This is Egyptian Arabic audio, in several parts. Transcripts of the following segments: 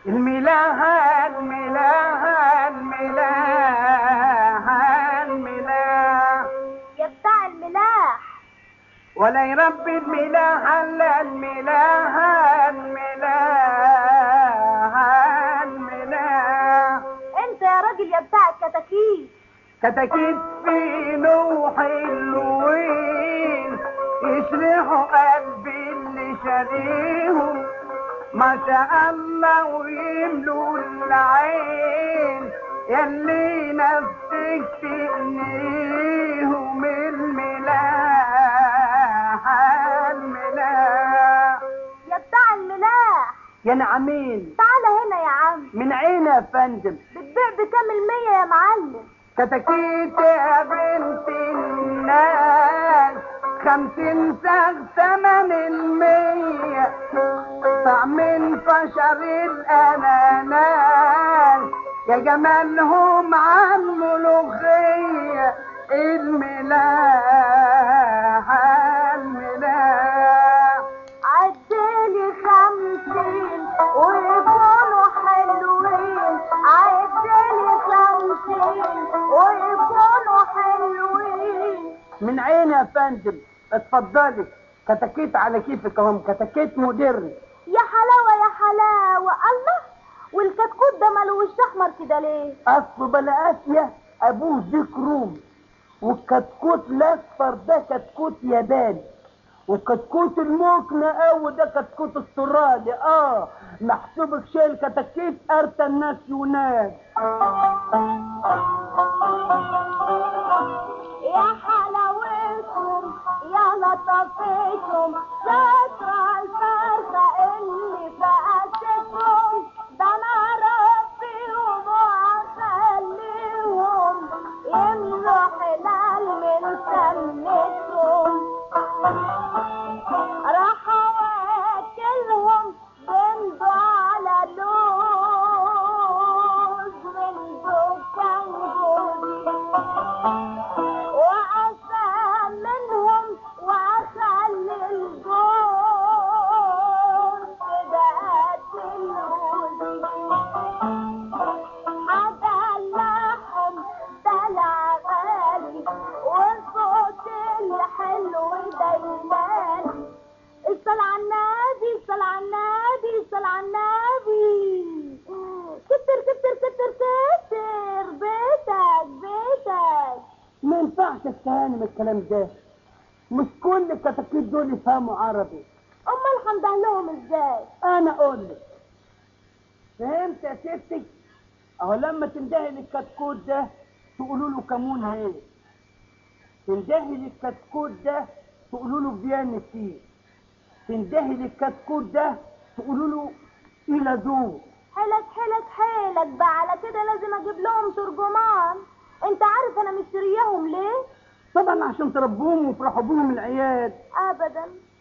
الملاها الملاها الملاها الملاها يا بتاع الملاح ولا يربي الملاها الا الملاها الملاها الملاها انت يا راجل يا بتاع الكتاكيت كتاكيت في نوح الوين يشرحوا قلبي اللي شاريهم ما شاء الله ويملوا العين يلي نفسك تقنيهم الملاح الملاح يا بتاع الملاح يا نعمين تعالى هنا يا عم من عين يا فندم بتبيع بكام المية يا معلم كتاكيت يا بنت الناس خمسين ساغ ثمن المية طعم فشر الأناناس يا جمالهم عن ملوخية الملاح الملاح عدلي خمسين ويكونوا حلوين عدلي خمسين ويكونوا حلوين من عين يا فندم اتفضلي كتاكيت على كيفك اهم كتاكيت مودرن يا حلاوة يا حلاوة الله والكتكوت ده ملوش احمر كده ليه اصله بلا اسيا ابوه ديك روم والكتكوت الاصفر ده كتكوت ياباني والكتكوت المقنع قوي ده كتكوت استرالي اه محسوبك شايل كتاكيت ارتا الناس يونان يا حلاوتهم يا لطفتهم سترة الفرخة اللي فقستهم ده انا ربيهم واخليهم يملوا حلال من سنتهم راح اواكلهم بندو على لوز من دكان جوزي وأسام منهم وأخلي الجوز كده قد الوزي هدلعهم دلع غالي والصوت الحلو دايمالي اصل على النبي اصل على النبي اصل على النبي كتر كتر كتر كتر بيتك بيتك ما ينفعش التهاني من الكلام ده مش كل الكتاكيت دول يفهموا عربي امال هنده لهم ازاي انا اقول لك فهمت يا ستي اهو لما تندهي للكتكوت ده تقولوا له كمون هي تندهي للكتكوت ده تقولوا له بيان فيه تندهي للكتكوت ده تقولوا له الى دو حيلك حيلك حيلك بقى على كده لازم اجيب لهم ترجمان انت عارف انا مشترياهم ليه طبعا عشان تربوهم ويفرحوا بهم العيال ابدا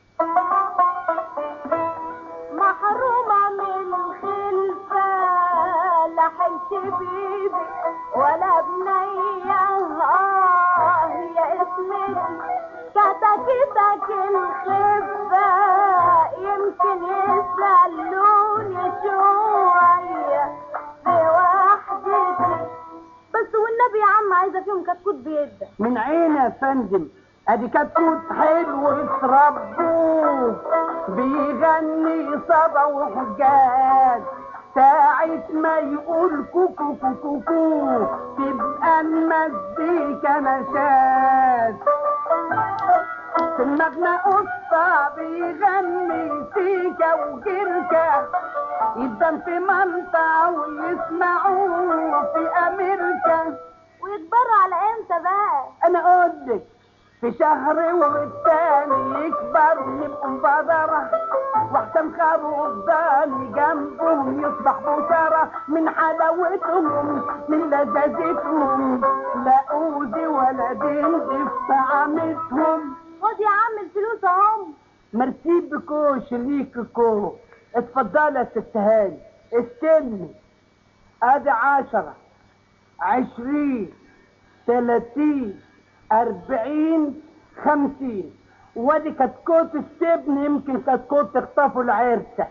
محرومة من خلفة لا حلت بيبي ولا بنية آه يا اسمتي كتكتك الخفة يمكن يسألوني شوية بوحدتي بس والنبي يا عم عايزة فيهم كتكوت بيدك من عين يا فندم ادي كتكوت حلو اتربوه بيغني صبا وحجاج ساعة ما يقول كوكو كوكو كو تبقى المزيكا نشاز في المبنى قصة بيغني سيكا وجركة يبدأ في منطقة ويسمعوه في أمريكا ويكبروا على امتى بقى انا اقول لك في شهر والتاني يكبر يبقوا مبادرة واحسن خروف ضاني جنبهم يصبح بشارة من حلاوتهم من لذاذتهم لا اوذي ولا دندي في طعامتهم خد يا عم الفلوس اهم ميرسي بكو شريككو اتفضلي يا ست هاني استلمي ادي عشرة عشرين تلاتين اربعين خمسين وادي كتكوت السبن يمكن كتكوت تخطفوا العرسة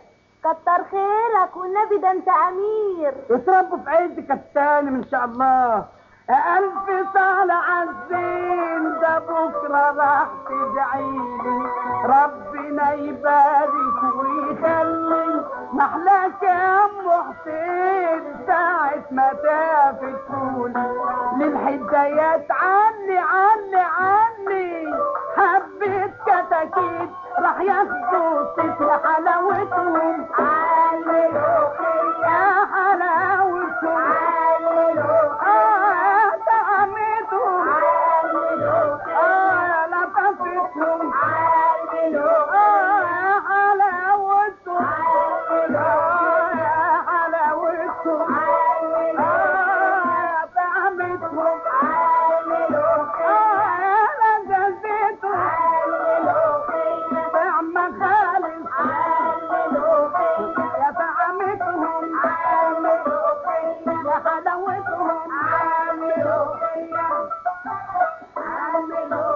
كتر خيرك والنبي ده انت امير اتربوا في عيد كتاني ان شاء الله ألف صلاة عالزين ده بكرة راح تدعيلي ربنا يبارك ويخلي محلاك يا أم حسين ساعة ما تافت تقولي للحدايات عني عني عني حبيت كتاكيت راح ياخدوا ست حلاوتهم يا حلاوتهم آه طعمتهم آه لطفتهم آه حلاوتهم آه يا حلاوتهم آه طعمتهم آه يا لذتهم طعم خالص يا طعمتهم يا حلاوتهم